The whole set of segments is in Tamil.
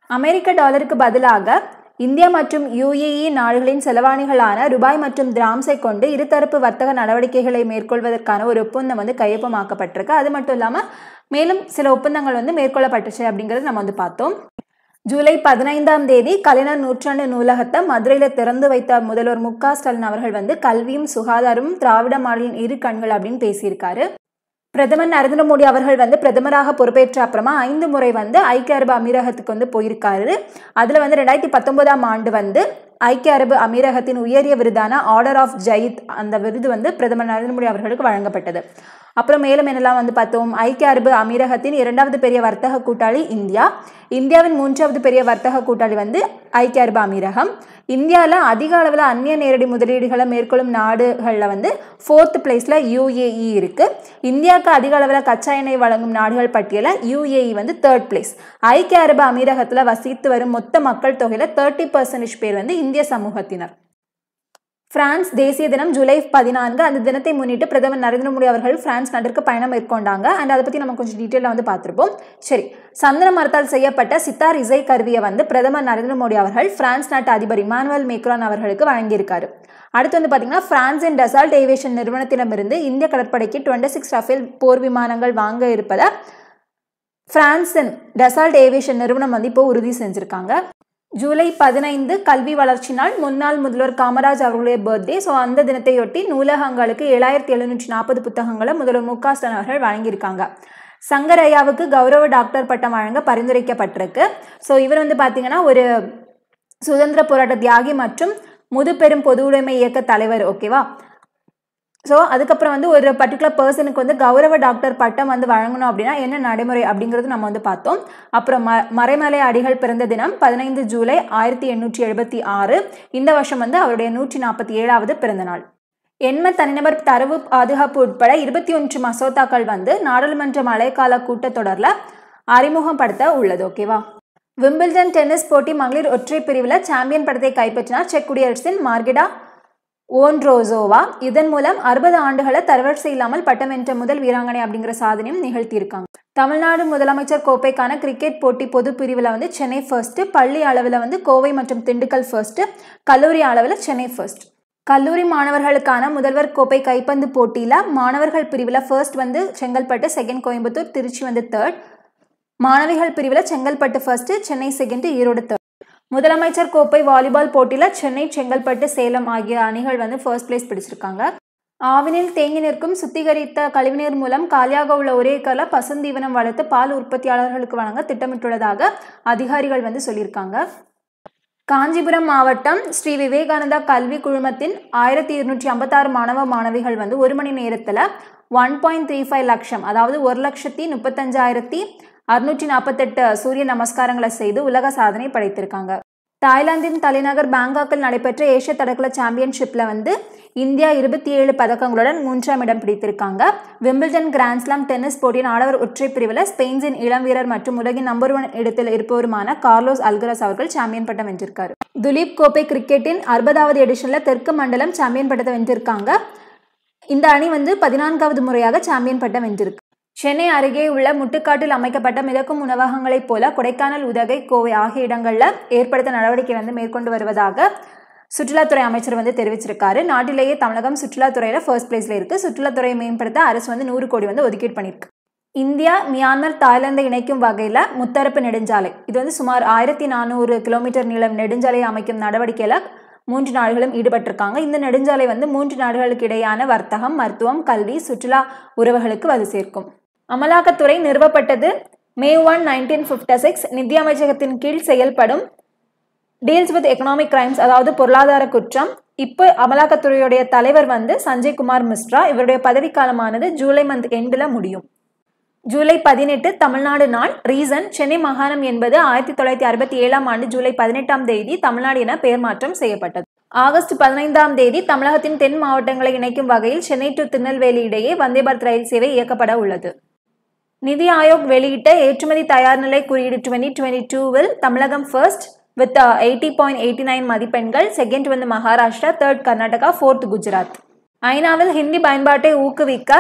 அமெரிக்க டாலருக்கு பதிலாக இந்தியா மற்றும் யுஏஇ நாடுகளின் செலவாணிகளான ரூபாய் மற்றும் திராம்ஸை கொண்டு இருதரப்பு வர்த்தக நடவடிக்கைகளை மேற்கொள்வதற்கான ஒரு ஒப்பந்தம் வந்து கையொப்பமாக்கப்பட்டிருக்கு அது மட்டும் இல்லாமல் மேலும் சில ஒப்பந்தங்கள் வந்து மேற்கொள்ளப்பட்டுச்சு அப்படிங்கிறது நம்ம வந்து பார்த்தோம் ஜூலை பதினைந்தாம் தேதி கலைஞர் நூற்றாண்டு நூலகத்தை மதுரையில் திறந்து வைத்த முதல்வர் மு க ஸ்டாலின் அவர்கள் வந்து கல்வியும் சுகாதாரமும் திராவிட மாடலின் இரு கண்கள் அப்படின்னு பேசியிருக்காரு பிரதமர் நரேந்திர மோடி அவர்கள் வந்து பிரதமராக பொறுப்பேற்ற அப்புறமா ஐந்து முறை வந்து ஐக்கிய அரபு அமீரகத்துக்கு வந்து போயிருக்காரு அதில் வந்து ரெண்டாயிரத்தி பத்தொன்பதாம் ஆண்டு வந்து ஐக்கிய அரபு அமீரகத்தின் உயரிய விருதான ஆர்டர் ஆஃப் ஜயித் அந்த விருது வந்து பிரதமர் நரேந்திர மோடி அவர்களுக்கு வழங்கப்பட்டது அப்புறம் மேலும் என்னெல்லாம் வந்து பார்த்தோம் ஐக்கிய அரபு அமீரகத்தின் இரண்டாவது பெரிய வர்த்தக கூட்டாளி இந்தியா இந்தியாவின் மூன்றாவது பெரிய வர்த்தக கூட்டாளி வந்து ஐக்கிய அரபு அமீரகம் இந்தியாவில் அதிக அளவில் அந்நிய நேரடி முதலீடுகளை மேற்கொள்ளும் நாடுகளில் வந்து ஃபோர்த் பிளேஸில் யூஏஇ இருக்குது இந்தியாவுக்கு அதிக அளவில் கச்சா எண்ணெய் வழங்கும் நாடுகள் பட்டியலில் யூஏஇ வந்து தேர்ட் பிளேஸ் ஐக்கிய அரபு அமீரகத்தில் வசித்து வரும் மொத்த மக்கள் தொகையில் தேர்ட்டி பர்சன்டேஜ் பேர் வந்து இந்திய சமூகத்தினர் பிரான்ஸ் தேசிய தினம் ஜூலை பதினான்கு அந்த தினத்தை முன்னிட்டு பிரதமர் நரேந்திர மோடி அவர்கள் பிரான்ஸ் நாட்டிற்கு பயணம் மேற்கொண்டாங்க அண்ட் அதை பற்றி நம்ம கொஞ்சம் டீட்டெயிலாக வந்து பார்த்துருப்போம் சரி சந்தன மரத்தால் செய்யப்பட்ட சித்தார் இசை கருவியை வந்து பிரதமர் நரேந்திர மோடி அவர்கள் பிரான்ஸ் நாட்டு அதிபர் இமானுவல் மேக்ரான் அவர்களுக்கு வழங்கியிருக்காரு அடுத்து வந்து பார்த்தீங்கன்னா பிரான்சின் டசால்ட் ஏவியேஷன் நிறுவனத்திடமிருந்து இந்திய கடற்படைக்கு டுவெண்ட்டி சிக்ஸ் ரஃபேல் போர் விமானங்கள் வாங்க இருப்பதை பிரான்சின் டசால்ட் ஏவியேஷன் நிறுவனம் வந்து இப்போ உறுதி செஞ்சுருக்காங்க ஜூலை பதினைந்து கல்வி வளர்ச்சி நாள் முன்னாள் முதல்வர் காமராஜ் அவர்களுடைய பர்த்டே ஸோ அந்த தினத்தையொட்டி நூலகங்களுக்கு ஏழாயிரத்தி எழுநூற்றி நாற்பது புத்தகங்களை முதல்வர் மு க ஸ்டாலின் அவர்கள் வழங்கியிருக்காங்க சங்கரையாவுக்கு கௌரவ டாக்டர் பட்டம் வழங்க பரிந்துரைக்கப்பட்டிருக்கு ஸோ இவர் வந்து பார்த்தீங்கன்னா ஒரு சுதந்திர போராட்ட தியாகி மற்றும் முதுபெரும் பொது உடைமை இயக்க தலைவர் ஓகேவா ஸோ அதுக்கப்புறம் வந்து ஒரு பர்டிகுலர் பர்சனுக்கு வந்து கௌரவ டாக்டர் பட்டம் வந்து வழங்கணும் அப்படின்னா என்ன நடைமுறை அப்படிங்கிறது நம்ம வந்து பார்த்தோம் அப்புறம் ம மறைமலை அடிகள் பிறந்த தினம் பதினைந்து ஜூலை ஆயிரத்தி எண்ணூற்றி எழுபத்தி ஆறு இந்த வருஷம் வந்து அவருடைய நூற்றி நாற்பத்தி ஏழாவது பிறந்த நாள் எண்ம தனிநபர் தரவு பாதுகாப்பு உட்பட இருபத்தி ஒன்று மசோதாக்கள் வந்து நாடாளுமன்ற மழைக்கால கூட்டத்தொடரில் அறிமுகப்படுத்த உள்ளது ஓகேவா விம்பிள்டன் டென்னிஸ் போட்டி மகளிர் ஒற்றை பிரிவில் சாம்பியன் படத்தை கைப்பற்றினார் செக் குடியரசின் மார்கெடா ஓன்ரோசோவா இதன் மூலம் அறுபது ஆண்டுகளை தரவரிசை இல்லாமல் பட்டம் வென்ற முதல் வீராங்கனை அப்படிங்கிற சாதனையும் நிகழ்த்தியிருக்காங்க தமிழ்நாடு முதலமைச்சர் கோப்பைக்கான கிரிக்கெட் போட்டி பொது பிரிவில் வந்து சென்னை ஃபர்ஸ்ட் பள்ளி அளவில் வந்து கோவை மற்றும் திண்டுக்கல் ஃபர்ஸ்ட் கல்லூரி அளவில் சென்னை ஃபர்ஸ்ட் கல்லூரி மாணவர்களுக்கான முதல்வர் கோப்பை கைப்பந்து போட்டியில் மாணவர்கள் பிரிவில் ஃபர்ஸ்ட் வந்து செங்கல்பட்டு செகண்ட் கோயம்புத்தூர் திருச்சி வந்து தேர்ட் மாணவிகள் பிரிவில் Chengalpattu first Chennai second Erode third முதலமைச்சர் கோப்பை வாலிபால் போட்டியில் சென்னை செங்கல்பட்டு சேலம் ஆகிய அணிகள் வந்து ஃபர்ஸ்ட் பிளேஸ் பிடிச்சிருக்காங்க ஆவினில் தேங்கி நிற்கும் சுத்திகரித்த கழிவுநீர் மூலம் காலியாக உள்ள ஒரே ஏக்கரில் பசுந்தீவனம் வளர்த்து பால் உற்பத்தியாளர்களுக்கு வழங்க திட்டமிட்டுள்ளதாக அதிகாரிகள் வந்து சொல்லியிருக்காங்க காஞ்சிபுரம் மாவட்டம் ஸ்ரீ விவேகானந்தா கல்வி குழுமத்தின் ஆயிரத்தி இருநூற்றி ஐம்பத்தாறு மாணவ மாணவிகள் வந்து ஒரு மணி நேரத்தில் ஒன் பாயிண்ட் த்ரீ ஃபைவ் லட்சம் அதாவது ஒரு லட்சத்தி முப்பத்தஞ்சாயிரத்தி அறுநூற்றி நாற்பத்தெட்டு சூரிய நமஸ்காரங்களை செய்து உலக சாதனை படைத்திருக்காங்க தாய்லாந்தின் தலைநகர் பேங்காக்கில் நடைபெற்ற ஏசிய தடகள சாம்பியன்ஷிப்பில் வந்து இந்தியா இருபத்தி ஏழு பதக்கங்களுடன் மூன்றாம் இடம் பிடித்திருக்காங்க விம்பிள்டன் கிராண்ட்ஸ்லாம் டென்னிஸ் போட்டியின் ஆடவர் ஒற்றை பிரிவில் ஸ்பெயின்ஸின் இளம் வீரர் மற்றும் உலகின் நம்பர் ஒன் இடத்தில் இருப்பவருமான கார்லோஸ் அல்கரஸ் அவர்கள் சாம்பியன் பட்டம் வென்றிருக்காரு துலீப் கோப்பை கிரிக்கெட்டின் அறுபதாவது எடிஷனில் தெற்கு மண்டலம் சாம்பியன் பட்டத்தை வென்றிருக்காங்க இந்த அணி வந்து பதினான்காவது முறையாக சாம்பியன் பட்டம் வென்றிருக்கு சென்னை அருகே உள்ள முட்டுக்காட்டில் அமைக்கப்பட்ட மிதக்கும் உணவகங்களைப் போல கொடைக்கானல் உதகை கோவை ஆகிய இடங்களில் ஏற்படுத்த நடவடிக்கை வந்து மேற்கொண்டு வருவதாக சுற்றுலாத்துறை அமைச்சர் வந்து தெரிவிச்சிருக்காரு நாட்டிலேயே தமிழகம் சுற்றுலாத்துறையில் ஃபர்ஸ்ட் பிளேஸில் இருக்குது சுற்றுலாத்துறையை மேம்படுத்த அரசு வந்து நூறு கோடி வந்து ஒதுக்கீடு பண்ணியிருக்கு இந்தியா மியான்மர் தாய்லாந்தை இணைக்கும் வகையில் முத்தரப்பு நெடுஞ்சாலை இது வந்து சுமார் ஆயிரத்தி நானூறு கிலோமீட்டர் நீளம் நெடுஞ்சாலையை அமைக்கும் நடவடிக்கையில் மூன்று நாடுகளும் ஈடுபட்டிருக்காங்க இந்த நெடுஞ்சாலை வந்து மூன்று நாடுகளுக்கு இடையான வர்த்தகம் மருத்துவம் கல்வி சுற்றுலா உறவுகளுக்கு வந்து சேர்க்கும் அமலாக்கத்துறை நிறுவப்பட்டது May one nineteen fifty six நிதி அமைச்சகத்தின் கீழ் செயல்படும் டீல்ஸ் வித் எக்கனாமிக் கிரைம்ஸ் அதாவது பொருளாதார குற்றம் இப்போ அமலாக்கத்துறையுடைய தலைவர் வந்து சஞ்சய் குமார் மிஸ்ரா இவருடைய பதவிக்காலமானது ஜூலை மந்த் எண்டில் முடியும் ஜூலை பதினெட்டு தமிழ்நாடு நாள் ரீசன் சென்னை மாகாணம் என்பது ஆயிரத்தி தொள்ளாயிரத்தி அறுபத்தி ஏழாம் ஆண்டு ஜூலை பதினெட்டாம் தேதி தமிழ்நாடு என பெயர் மாற்றம் செய்யப்பட்டது ஆகஸ்ட் பதினைந்தாம் தேதி தமிழகத்தின் தென் மாவட்டங்களை இணைக்கும் வகையில் சென்னை டு திருநெல்வேலி இடையே வந்தே பாரத் ரயில் சேவை இயக்கப்பட உள்ளது நிதி ஆயோக் வெளியிட்ட ஏற்றுமதி தயார்நிலை குறியீடு டுவெண்ட்டி டுவெண்ட்டி டூவில் Tamilagam first with eighty point eighty nine மதிப்பெண்கள் செகண்ட் வந்து மகாராஷ்டிரா தேர்ட் கர்நாடகா ஃபோர்த் குஜராத் ஐநாவில் ஹிந்தி பயன்பாட்டை ஊக்குவிக்க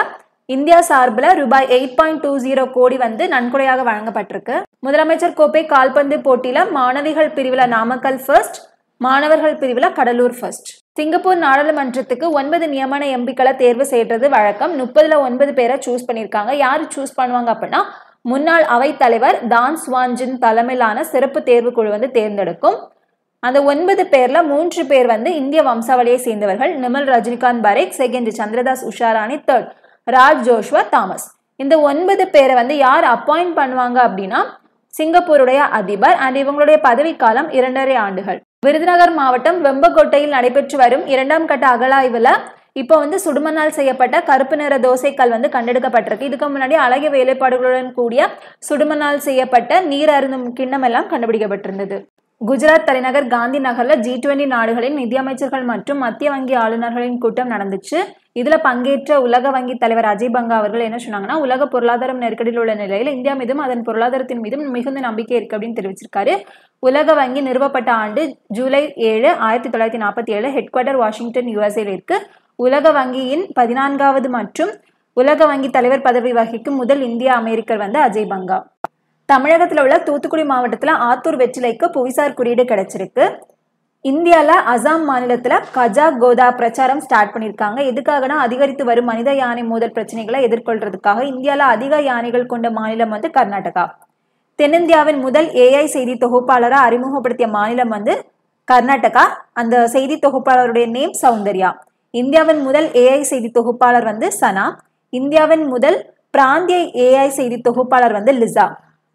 இந்தியா சார்பில் ரூபாய் எயிட் பாயிண்ட் டூ ஜீரோ கோடி வந்து நன்கொடையாக வழங்கப்பட்டிருக்கு முதலமைச்சர் கோப்பை கால்பந்து போட்டியில மாணவிகள் பிரிவில் நாமக்கல் ஃபர்ஸ்ட் மாணவர்கள் பிரிவில் கடலூர் ஃபர்ஸ்ட் சிங்கப்பூர் நாடாளுமன்றத்துக்கு ஒன்பது நியமன எம்பிக்களை தேர்வு செய்யறது வழக்கம் முப்பதுல ஒன்பது பேரை சூஸ் பண்ணியிருக்காங்க யார் சூஸ் பண்ணுவாங்க அப்படின்னா முன்னாள் அவைத்தலைவர் தான் ஸ்வான்ஜின் தலைமையிலான சிறப்பு தேர்வு குழு வந்து தேர்ந்தெடுக்கும் அந்த ஒன்பது பேர்ல மூன்று பேர் வந்து இந்திய வம்சாவளியை சேர்ந்தவர்கள் Nimal Rajinikanth Parekh second Chandradas Usharani third Raj Joshua Thomas இந்த ஒன்பது பேரை வந்து யார் அப்பாயிண்ட் பண்ணுவாங்க அப்படின்னா சிங்கப்பூருடைய அதிபர் அண்ட் இவங்களுடைய பதவிக்காலம் இரண்டரை ஆண்டுகள் விருதுநகர் மாவட்டம் வெம்பக்கோட்டையில் நடைபெற்று வரும் இரண்டாம் கட்ட அகழாய்வுல இப்போ வந்து சுடுமணால் செய்யப்பட்ட கருப்பு நிற தோசைக்கல் வந்து கண்டெடுக்கப்பட்டிருக்கு இதுக்கு முன்னாடி அழகிய வேலைப்பாடுகளுடன் கூடிய சுடுமணால் செய்யப்பட்ட நீர் அருந்தும் கிண்ணம் எல்லாம் கண்டுபிடிக்கப்பட்டிருந்தது குஜராத் தலைநகர் காந்தி நகர்ல ஜி டுவெண்டி நாடுகளின் நிதியமைச்சர்கள் மற்றும் மத்திய வங்கி ஆளுநர்களின் கூட்டம் நடந்துச்சு இதுல பங்கேற்ற உலக வங்கி தலைவர் அஜய் பங்கா அவர்கள் என்ன சொன்னாங்கன்னா உலக பொருளாதாரம் நெருக்கடியில் உள்ள நிலையில் இந்தியா மீதும் அதன் பொருளாதாரத்தின் மீதும் மிகுந்த நம்பிக்கை இருக்கு அப்படின்னு தெரிவிச்சிருக்காரு உலக வங்கி நிறுவப்பட்ட ஆண்டு ஜூலை ஏழு ஆயிரத்தி தொள்ளாயிரத்தி நாற்பத்தி ஏழு ஹெட் குவார்டர் வாஷிங்டன் யுஎஸ்ஏல இருக்கு உலக வங்கியின் பதினான்காவது மற்றும் உலக வங்கி தலைவர் பதவி வகிக்கும் முதல் இந்திய அமெரிக்கர் வந்து அஜய் பங்கா தமிழகத்தில் உள்ள தூத்துக்குடி மாவட்டத்தில் ஆத்தூர் வெற்றிலைக்கு புவிசார் குறியீடு கிடைச்சிருக்கு இந்தியாவில் அசாம் மாநிலத்தில் கஜா கோதா பிரச்சாரம் ஸ்டார்ட் பண்ணியிருக்காங்க எதுக்காகனா அதிகரித்து வரும் மனித யானை மோதல் பிரச்சனைகளை எதிர்கொள்றதுக்காக இந்தியாவில் அதிக யானைகள் கொண்ட மாநிலம் வந்து கர்நாடகா தென்னிந்தியாவின் முதல் ஏஐ செய்தி தொகுப்பாளரை அறிமுகப்படுத்திய மாநிலம் வந்து கர்நாடகா அந்த செய்தி தொகுப்பாளருடைய நேம் சௌந்தர்யா இந்தியாவின் முதல் ஏஐ செய்தி தொகுப்பாளர் வந்து சனா இந்தியாவின் முதல் பிராந்திய ஏஐ செய்தி தொகுப்பாளர் வந்து லிசா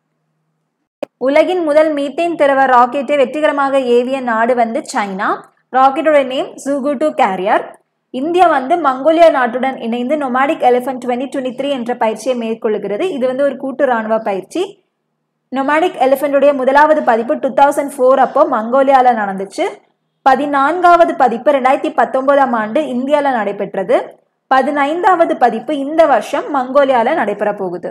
உலகின் முதல் மீத்தேன் திரவ ராக்கெட்டை வெற்றிகரமாக ஏவிய நாடு வந்து சைனா ராக்கெட்டோட நேம் ஜூகுட்டு கேரியர் இந்தியா வந்து மங்கோலியா நாட்டுடன் இணைந்து nomadic elephant twenty twenty three என்ற பயிற்சியை மேற்கொள்கிறது இது வந்து ஒரு கூட்டு ராணுவ பயிற்சி நொமாடிக் எலிஃபென்டுடைய முதலாவது பதிப்பு டூ தௌசண்ட் ஃபோர் அப்போ மங்கோலியாவில் நடந்துச்சு பதினான்காவது பதிப்பு ரெண்டாயிரத்தி பத்தொன்பதாம் ஆண்டு இந்தியாவில் நடைபெற்றது பதினைந்தாவது பதிப்பு இந்த வருஷம் மங்கோலியாவில் நடைபெற போகுது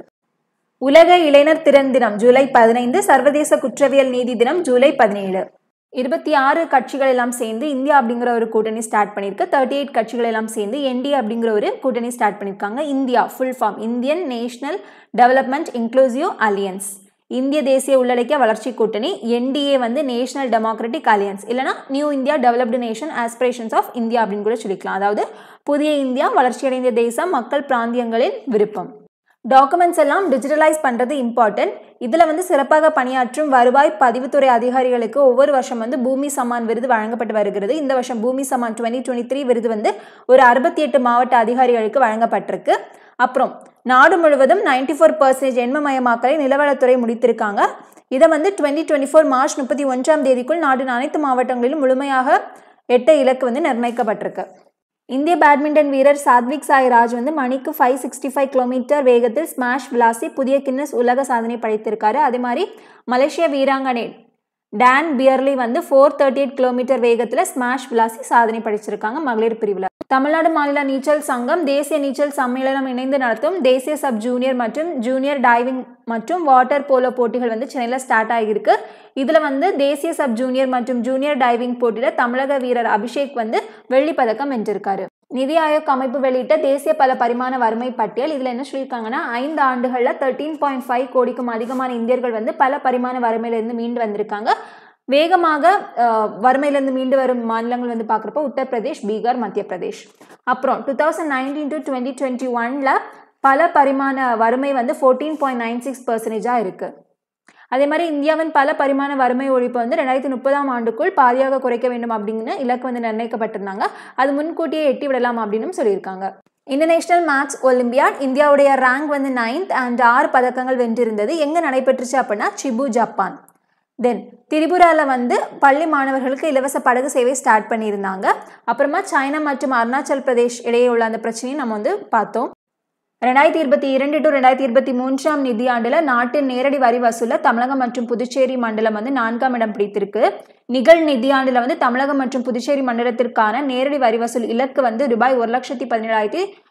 உலக இளைஞர் திறன் தினம் ஜூலை பதினைந்து சர்வதேச குற்றவியல் நீதி தினம் ஜூலை பதினேழு இருபத்தி ஆறு கட்சிகள் எல்லாம் சேர்ந்து இந்தியா அப்படிங்கிற ஒரு கூட்டணி ஸ்டார்ட் பண்ணியிருக்கு தேர்ட்டி எயிட் கட்சிகள் எல்லாம் சேர்ந்து என்டி அப்படிங்கிற ஒரு கூட்டணி ஸ்டார்ட் பண்ணியிருக்காங்க India full form Indian national development inclusive alliance இந்திய தேசிய உள்ளடக்கிய வளர்ச்சி கூட்டணி என்டிஏ வந்து நேஷனல் டெமோக்ராட்டிக் அலியன்ஸ் இல்லைனா new India developed nation aspirations of India அப்படின்னு கூட சொல்லிக்கலாம் அதாவது புதிய இந்தியா வளர்ச்சியடைந்த தேசம் மக்கள் பிராந்தியங்களின் விருப்பம் டாக்குமெண்ட்ஸ் எல்லாம் டிஜிட்டலைஸ் பண்ணுறது இம்பார்ட்டன்ட் இதில் வந்து சிறப்பாக பணியாற்றும் வருவாய் பதிவுத்துறை அதிகாரிகளுக்கு ஒவ்வொரு வருஷம் வந்து பூமி சமான் விருது வழங்கப்பட்டு வருகிறது இந்த வருஷம் பூமி சமான் டுவெண்ட்டி டுவெண்ட்டி த்ரீ விருது வந்து ஒரு அறுபத்தி எட்டு மாவட்ட அதிகாரிகளுக்கு வழங்கப்பட்டிருக்கு அப்புறம் நாடு முழுவதும் நைன்டி ஃபோர் பர்சன்டேஜ் எண்மமயமாக்கலை நிலவளத்துறை முடித்திருக்காங்க இதை வந்து டுவெண்ட்டி டுவெண்ட்டி ஃபோர் மார்ச் முப்பத்தி ஒன்றாம் தேதிக்குள் நாட்டின் அனைத்து மாவட்டங்களிலும் முழுமையாக எட்ட இலக்கு வந்து நிர்ணயிக்கப்பட்டிருக்கு இந்திய பேட்மிண்டன் வீரர் சாத்விக் சாய்ராஜ் வந்து மணிக்கு ஃபைவ் சிக்ஸ்டி ஃபைவ் கிலோமீட்டர் வேகத்தில் ஸ்மாஷ் விளாசி புதிய கின்னஸ் உலக சாதனை படைத்திருக்காரு அதே மாதிரி மலேசிய வீராங்கனை டான் பியர்லி வந்து ஃபோர் தேர்ட்டி எயிட் கிலோமீட்டர் வேகத்தில் ஸ்மாஷ் விளாசி சாதனை படைச்சிருக்காங்க மகளிர் பிரிவில் தமிழ்நாடு மாநில நீச்சல் சங்கம் தேசிய நீச்சல் சம்மேளனம் இணைந்து நடத்தும் தேசிய சப் ஜூனியர் மற்றும் ஜூனியர் டைவிங் மற்றும் வாட்டர் போலோ போட்டிகள் வந்து சென்னையில் ஸ்டார்ட் ஆகியிருக்கு இதில் வந்து தேசிய சப் ஜூனியர் மற்றும் ஜூனியர் டைவிங் போட்டியில் தமிழக வீரர் அபிஷேக் வந்து வெள்ளி பதக்கம் வென்றிருக்காரு நிதி ஆயோக் அமைப்பு வெளியிட்ட தேசிய பல பரிமாண வறுமை பட்டியல் இதில் என்ன சொல்லியிருக்காங்கன்னா ஐந்து ஆண்டுகளில் தேர்ட்டீன் பாயிண்ட் ஃபைவ் கோடிக்கும் அதிகமான இந்தியர்கள் வந்து பல பரிமாண வறுமையிலிருந்து மீண்டு வந்திருக்காங்க வேகமாக வறுமையிலேருந்து மீண்டு வரும் மாநிலங்கள் வந்து பார்க்குறப்போ உத்தரப்பிரதேஷ் பீகார் மத்திய பிரதேஷ் அப்புறம் two thousand nineteen to twenty twenty ஒனில் பல பரிமாண வறுமை வந்து ஃபோர்டீன் பாயிண்ட் நைன் சிக்ஸ் பர்சன்டேஜாக இருக்குது அதே மாதிரி இந்தியாவின் பல பரிமாண வறுமை ஒழிப்பு வந்து ரெண்டாயிரத்தி முப்பதாம் ஆண்டுக்குள் பாதியாக குறைக்க வேண்டும் அப்படின்னு இலக்கு வந்து நிர்ணயிக்கப்பட்டிருந்தாங்க அது முன்கூட்டியே எட்டி விடலாம் அப்படின்னு சொல்லியிருக்காங்க இன்டர்நேஷனல் மேத்ஸ் ஒலிம்பியாட் இந்தியாவுடைய ரேங்க் வந்து நைன்த் அண்ட் ஆறு பதக்கங்கள் வென்றிருந்தது எங்கே நடைபெற்றுச்சு அப்படின்னா சிபு ஜப்பான் தென் திரிபுராவில் வந்து பள்ளி மாணவர்களுக்கு இலவச படகு சேவை ஸ்டார்ட் பண்ணியிருந்தாங்க அப்புறமா சைனா மற்றும் அருணாச்சல் பிரதேஷ் இடையே உள்ள அந்த பிரச்சனையை நம்ம வந்து பார்த்தோம் ரெண்டாயிரத்தி இருபத்தி இரண்டு டு ரெண்டாயிரத்தி இருபத்தி மூன்றாம் நிதியாண்டில் நாட்டின் நேரடி வரி வசூல தமிழகம் மற்றும் புதுச்சேரி மண்டலம் வந்து நான்காம் இடம் பிடித்திருக்கு நிகழ் நிதியாண்டில் வந்து தமிழகம் மற்றும் புதுச்சேரி மண்டலத்திற்கான நேரடி வரி வசூல் இலக்கு வந்து ரூபாய் ஒரு லட்சத்தி பதினேழாயிரத்தி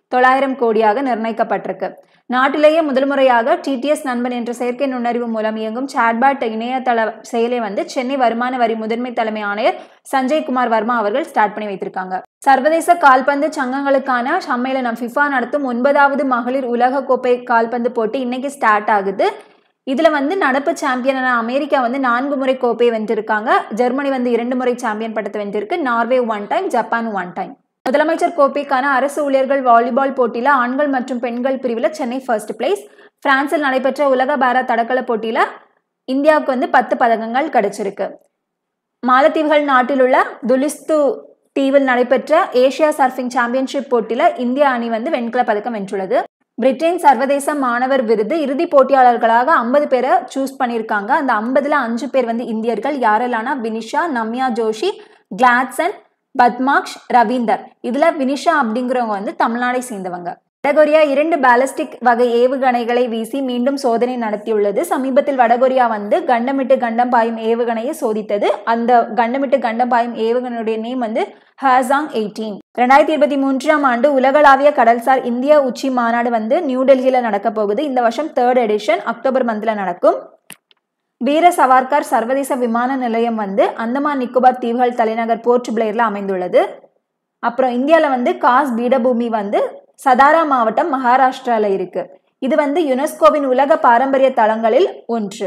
தொள்ளாயிரம் கோடியாக நிர்ணயிக்கப்பட்டிருக்கு நாட்டிலேயே முதல் முறையாக டிடிஎஸ் நண்பன் என்ற செயற்கை நுண்ணறிவு மூலம் இயங்கும் சாட்பாட் இணையதள செயலை வந்து சென்னை வருமான வரி முதன்மை தலைமை ஆணையர் சஞ்சய் குமார் வர்மா அவர்கள் ஸ்டார்ட் பண்ணி வைத்திருக்காங்க சர்வதேச கால்பந்து சங்கங்களுக்கான சம்மேளனம் ஃபிஃபா நடத்தும் ஒன்பதாவது மகளிர் உலக கோப்பை கால்பந்து போட்டி இன்னைக்கு ஸ்டார்ட் ஆகுது இதில் வந்து நடப்பு சாம்பியனான அமெரிக்கா வந்து நான்கு முறை கோப்பையை வென்றிருக்காங்க ஜெர்மனி வந்து இரண்டு முறை சாம்பியன் பட்டத்தை வென்றிருக்கு Norway one time Japan one time முதலமைச்சர் கோப்பைக்கான அரசு ஊழியர்கள் வாலிபால் போட்டியில் ஆண்கள் மற்றும் பெண்கள் பிரிவில் சென்னை ஃபர்ஸ்ட் பிளேஸ் பிரான்சில் நடைபெற்ற உலக பாரா தடகள போட்டியில் இந்தியாவுக்கு வந்து பத்து பதக்கங்கள் கிடைச்சிருக்கு மாலத்தீவுகள் நாட்டில் உள்ள துலிஸ்து தீவில் நடைபெற்ற ஏசியா சர்ஃபிங் சாம்பியன்ஷிப் போட்டியில் இந்திய அணி வந்து வெண்கல பதக்கம் வென்றுள்ளது பிரிட்டன் சர்வதேச மாணவர் விருது இறுதி போட்டியாளர்களாக ஐம்பது பேரை சூஸ் பண்ணியிருக்காங்க அந்த ஐம்பதுல அஞ்சு பேர் வந்து இந்தியர்கள் யாரெல்லாம்னா வினிஷா நம்யா ஜோஷி கிளாட்சன் பத்மாக்ஷ் ரவீந்தர் இதுல வினிஷா அப்படிங்கிறவங்க வந்து தமிழ்நாடை சேர்ந்தவங்க வடகொரியா இரண்டு பாலிஸ்டிக் வகை ஏவுகணைகளை வீசி மீண்டும் சோதனை நடத்தியுள்ளது சமீபத்தில் வடகொரியா வந்து கண்டமிட்டு கண்டம் பாயும் ஏவுகணையை சோதித்தது அந்த கண்டமிட்டு கண்டம் பாயும் ஏவுகணையுடைய நேம் வந்து ஹாசாங் எயிட்டீன் ரெண்டாயிரத்தி இருபத்தி மூன்றாம் ஆண்டு உலகளாவிய கடல்சார் இந்திய உச்சி மாநாடு வந்து நியூ டெல்லியில் நடக்க போகுது இந்த வருஷம் தேர்ட் எடிஷன் அக்டோபர் மந்தில் நடக்கும் வீர சவார்கர் சர்வதேச விமான நிலையம் வந்து அந்தமான் நிக்கோபார் தீவுகள் தலைநகர் போர்ட் பிளேயர்ல அமைந்துள்ளது அப்புறம் இந்தியாவில் வந்து காஸ் பீடபூமி வந்து சதாரா மாவட்டம் மகாராஷ்டிரால இருக்கு இது வந்து யுனெஸ்கோவின் உலக பாரம்பரிய தளங்களில் ஒன்று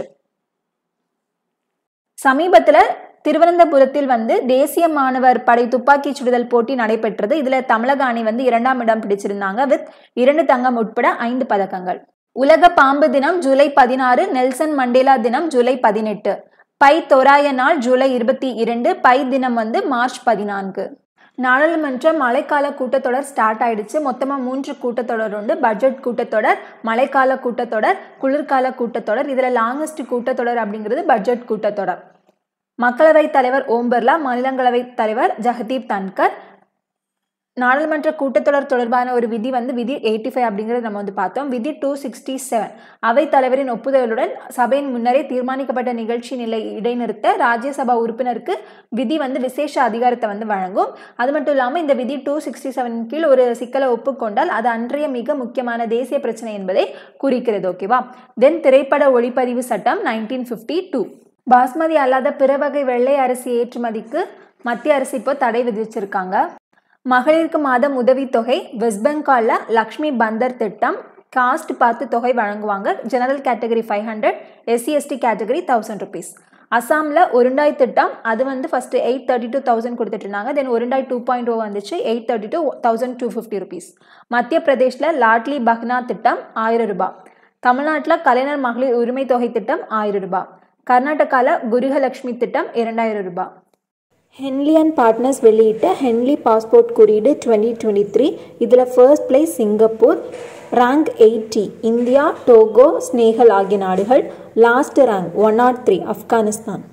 சமீபத்தில் திருவனந்தபுரத்தில் வந்து தேசிய மாணவர் படை துப்பாக்கி சுடுதல் போட்டி நடைபெற்றது இதுல தமிழக அணி வந்து இரண்டாம் இடம் பிடிச்சிருந்தாங்க வித் இரண்டு தங்கம் உட்பட ஐந்து பதக்கங்கள் உலக பாம்பு தினம் ஜூலை பதினாறு நெல்சன் மண்டேலா தினம் ஜூலை பதினெட்டு பை தோராய நாள் ஜூலை இருபத்தி இரண்டு பை தினம் வந்து மார்ச் பதினான்கு நாடாளுமன்ற மழைக்கால கூட்டத்தொடர் ஸ்டார்ட் ஆயிடுச்சு மொத்தமாக மூன்று கூட்டத்தொடர் உண்டு பட்ஜெட் கூட்டத்தொடர் மழைக்கால கூட்டத்தொடர் குளிர்கால கூட்டத்தொடர் இதில் லாங்கஸ்ட் கூட்டத்தொடர் அப்படிங்கிறது பட்ஜெட் கூட்டத்தொடர் மக்களவைத் தலைவர் ஓம் பிர்லா மாநிலங்களவைத் தலைவர் ஜெகதீப் தன்கர் நாடாளுமன்ற கூட்டத்தொடர் தொடர்பான ஒரு விதி வந்து விதி எயிட்டி ஃபைவ் அப்படிங்கிறது நம்ம வந்து பார்த்தோம் விதி டூ சிக்ஸ்டி செவன் அவைத் தலைவரின் ஒப்புதலுடன் சபையின் முன்னரே தீர்மானிக்கப்பட்ட நிகழ்ச்சி நிலை இடைநிறுத்த ராஜ்யசபா உறுப்பினருக்கு விதி வந்து விசேஷ அதிகாரத்தை வந்து வழங்கும் அது மட்டும் இல்லாமல் இந்த விதி டூ சிக்ஸ்டி செவன் கீழ் ஒரு சிக்கலை ஒப்புக்கொண்டால் அது அன்றைய மிக முக்கியமான தேசிய பிரச்சனை என்பதை குறிக்கிறது ஓகேவா தென் திரைப்பட ஒளிப்பதிவு சட்டம் நைன்டீன் ஃபிஃப்டி டூ பாஸ்மதி அல்லாத பிற வகை வெள்ளை அரிசி ஏற்றுமதிக்கு மத்திய அரசு இப்போ தடை விதிச்சிருக்காங்க மகளிருக்கு மாதம் உதவித்தொகை வெஸ்ட் பெங்காலில் லக்ஷ்மி பந்தர் திட்டம் காஸ்ட் பார்த்து தொகை வழங்குவாங்க general category five hundred SC ST category thousand rupees அசாமில் ஒருண்டாய் திட்டம் அது வந்து first eight thirty two thousand கொடுத்துட்டு இருந்தாங்க then Orunodoi two point O வந்துச்சு eight thirty two thousand two fifty rupees Madhya பிரதேஷில் லாட்லி பஹ்னா திட்டம் ஆயிரம் ரூபாய் தமிழ்நாட்டில் கலைஞர் மகளிர் உரிமை தொகை திட்டம் ஆயிரம் ரூபாய் கர்நாடகாவில் குருகலட்சுமி திட்டம் இரண்டாயிரம் ரூபாய் ஹென்லி அண்ட் பார்ட்னர்ஸ் வெளியிட்ட ஹென்லி பாஸ்போர்ட் குறியீடு டுவெண்ட்டி டுவெண்ட்டி த்ரீ இதில் first place Singapore rank eighty India Togo Senegal ஆகிய நாடுகள் last rank one naught three Afghanistan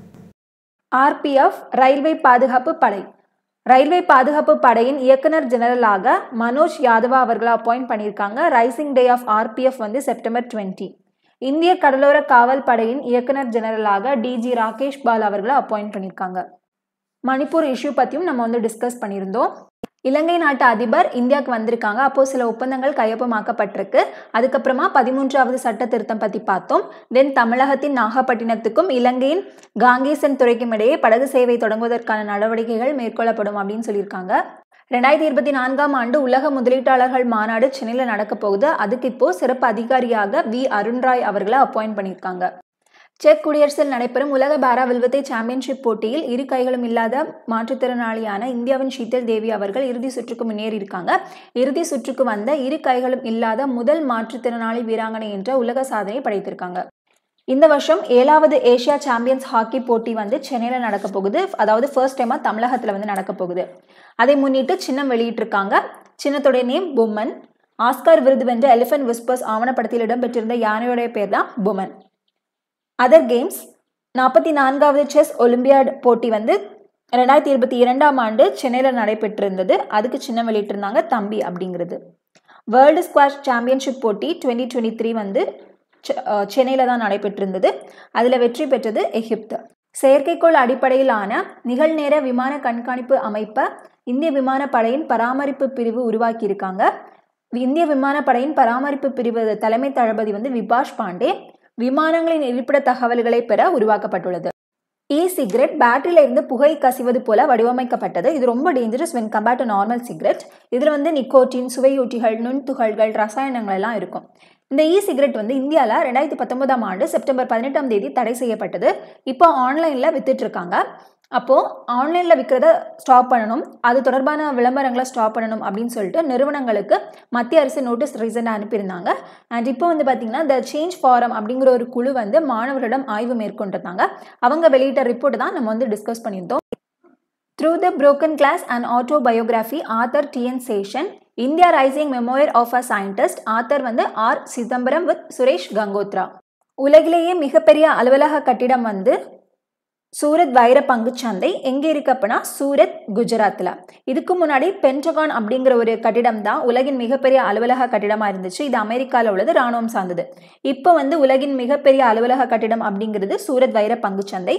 RPF railway பாதுகாப்பு படை ரயில்வே பாதுகாப்பு படையின் இயக்குனர் ஜெனரலாக மனோஜ் யாதவா அவர்களை அப்பாயிண்ட் பண்ணியிருக்காங்க ரைசிங் டே ஆஃப் ஆர்பிஎஃப் வந்து செப்டம்பர் டுவெண்ட்டி இந்திய கடலோர காவல் படையின் இயக்குனர் ஜெனரலாக டிஜி ராகேஷ் பால் அவர்களை அப்பாயிண்ட் பண்ணியிருக்காங்க மணிப்பூர் இஷ்யூ பற்றியும் நம்ம வந்து டிஸ்கஸ் பண்ணியிருந்தோம் இலங்கை நாட்டு அதிபர் இந்தியாவுக்கு வந்திருக்காங்க அப்போ சில ஒப்பந்தங்கள் கையொப்பமாக்கப்பட்டிருக்கு அதுக்கப்புறமா பதிமூன்றாவது சட்ட திருத்தம் பற்றி பார்த்தோம் தென் தமிழகத்தின் நாகப்பட்டினத்துக்கும் இலங்கையின் காங்கேசன் துறைக்கும் இடையே படகு சேவை தொடங்குவதற்கான நடவடிக்கைகள் மேற்கொள்ளப்படும் அப்படின்னு சொல்லியிருக்காங்க ரெண்டாயிரத்தி இருபத்தி நான்காம் ஆண்டு உலக முதலீட்டாளர்கள் மாநாடு சென்னையில் நடக்க போகுது அதுக்கு இப்போ சிறப்பு அதிகாரியாக வி அருண்ராய் அவர்களை அப்பாயிண்ட் பண்ணியிருக்காங்க செக் குடியரசில் நடைபெறும் உலக பாரா வில்வித்தை சாம்பியன்ஷிப் போட்டியில் இரு கைகளும் இல்லாத மாற்றுத்திறனாளியான இந்தியாவின் ஷீதல் தேவி அவர்கள் இறுதி சுற்றுக்கு முன்னேறி இருக்காங்க இறுதி சுற்றுக்கு வந்த இரு கைகளும் இல்லாத முதல் மாற்றுத்திறனாளி வீராங்கனை என்ற உலக சாதனையை படைத்திருக்காங்க இந்த வருஷம் ஏழாவது ஏஷியா சாம்பியன்ஸ் ஹாக்கி போட்டி வந்து சென்னையில் நடக்க போகுது அதாவது ஃபர்ஸ்ட் டைமாக தமிழகத்தில் வந்து நடக்க போகுது அதை முன்னிட்டு சின்னம் வெளியிட்டிருக்காங்க சின்னத்துடைய நேம் பொம்மன் ஆஸ்கார் விருது வென்ற எலிஃபென்ட் விஸ்பர்ஸ் ஆவணப்படத்தில் இடம்பெற்றிருந்த யானையுடைய பேர் தான் பொம்மன் அதர் கேம்ஸ் நாற்பத்தி நான்காவது செஸ் ஒலிம்பியாட் போட்டி வந்து ரெண்டாயிரத்தி இருபத்தி இரண்டாம் ஆண்டு சென்னையில் நடைபெற்றிருந்தது அதுக்கு சின்ன வெளியிட்டிருந்தாங்க தம்பி அப்படிங்கிறது வேர்ல்டு ஸ்குவாஷ் சாம்பியன்ஷிப் போட்டி டுவெண்ட்டி டுவெண்ட்டி த்ரீ வந்து சென்னையில் தான் நடைபெற்றிருந்தது அதில் வெற்றி பெற்றது எகிப்து செயற்கைக்கோள் அடிப்படையிலான நிகழ்நேர விமான கண்காணிப்பு அமைப்பை இந்திய விமானப்படையின் பராமரிப்பு பிரிவு உருவாக்கியிருக்காங்க இந்திய விமானப்படையின் பராமரிப்பு பிரிவு தலைமை தளபதி வந்து விபாஷ் பாண்டே விமானங்களின் இருப்பிட தகவல்களை பெற உருவாக்கப்பட்டுள்ளது இ சிகரெட் பேட்டரியில இருந்து புகை கசிவது போல வடிவமைக்கப்பட்டது இது ரொம்ப dangerous when compared to normal cigarette இதில் வந்து நிக்கோட்டின் சுவையூட்டிகள் நுண்துகள்கள் ரசாயனங்கள் எல்லாம் இருக்கும் இந்த இ சிகரெட் வந்து இந்தியாவில் ரெண்டாயிரத்தி பத்தொன்பதாம் ஆண்டு செப்டம்பர் பதினெட்டாம் தேதி தடை செய்யப்பட்டது இப்போ ஆன்லைனில் வித்துட்டு இருக்காங்க அப்போது ஆன்லைனில் விற்கிறத ஸ்டாப் பண்ணணும் அது தொடர்பான விளம்பரங்களை ஸ்டாப் பண்ணணும் அப்படின்னு சொல்லிட்டு நிறுவனங்களுக்கு மத்திய அரசு நோட்டீஸ் ரீசெண்டாக அனுப்பியிருந்தாங்க அண்ட் இப்போ வந்து பார்த்திங்கன்னா த சேஞ்ச் ஃபாரம் அப்படிங்கிற ஒரு குழு வந்து மாணவர்களிடம் ஆய்வு மேற்கொண்டிருந்தாங்க அவங்க வெளியிட்ட ரிப்போர்ட் தான் நம்ம வந்து டிஸ்கஸ் பண்ணியிருந்தோம் through the broken glass and autobiography author T N Seshan India rising memoir of a scientist author வந்து ஆர் சிதம்பரம் வித் சுரேஷ் கங்கோத்ரா உலகிலேயே மிகப்பெரிய அலுவலக கட்டிடம் வந்து சூரத் வைர பங்குச்சந்தை எங்கே இருக்கு அப்படின்னா சூரத் குஜராத்தில் இதுக்கு முன்னாடி பென்டகான் அப்படிங்கிற ஒரு கட்டிடம் தான் உலகின் மிகப்பெரிய அலுவலக கட்டிடமாக இருந்துச்சு இது அமெரிக்காவில் உள்ளது ராணுவம் சார்ந்தது இப்போ வந்து உலகின் மிகப்பெரிய அலுவலக கட்டிடம் அப்படிங்கிறது சூரத் வைர பங்குச்சந்தை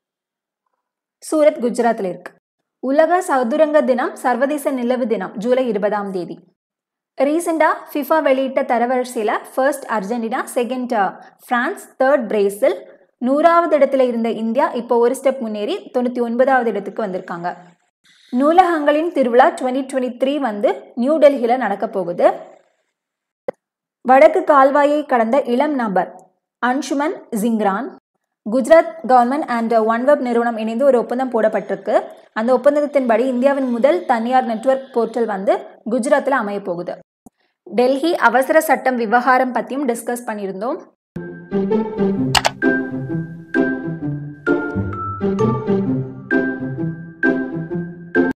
சூரத் குஜராத்தில் இருக்கு உலக சதுரங்க தினம் சர்வதேச நிலவு தினம் ஜூலை இருபதாம் தேதி ரீசெண்டாக ஃபிஃபா வெளியிட்ட தரவரிசையில் first Argentina second France third Brazil நூறாவது இடத்துல இருந்த இந்தியா இப்போ ஒரு ஸ்டெப் முன்னேறி தொண்ணூற்றி ஒன்பதாவது இடத்துக்கு வந்திருக்காங்க நூலகங்களின் திருவிழா டுவெண்ட்டி டுவெண்ட்டி த்ரீ வந்து நியூ டெல்லியில் நடக்க போகுது வடக்கு கால்வாயை கடந்த இளம் நபர் Anshuman Jingran Gujarat government and OneWeb நிறுவனம் இணைந்து ஒரு ஒப்பந்தம் போடப்பட்டிருக்கு அந்த ஒப்பந்தத்தின்படி இந்தியாவின் முதல் தனியார் நெட்வொர்க் போர்ட்டல் வந்து குஜராத்தில் அமைய போகுது டெல்லி அவசர சட்டம் விவகாரம் பற்றியும் டிஸ்கஸ் பண்ணியிருந்தோம்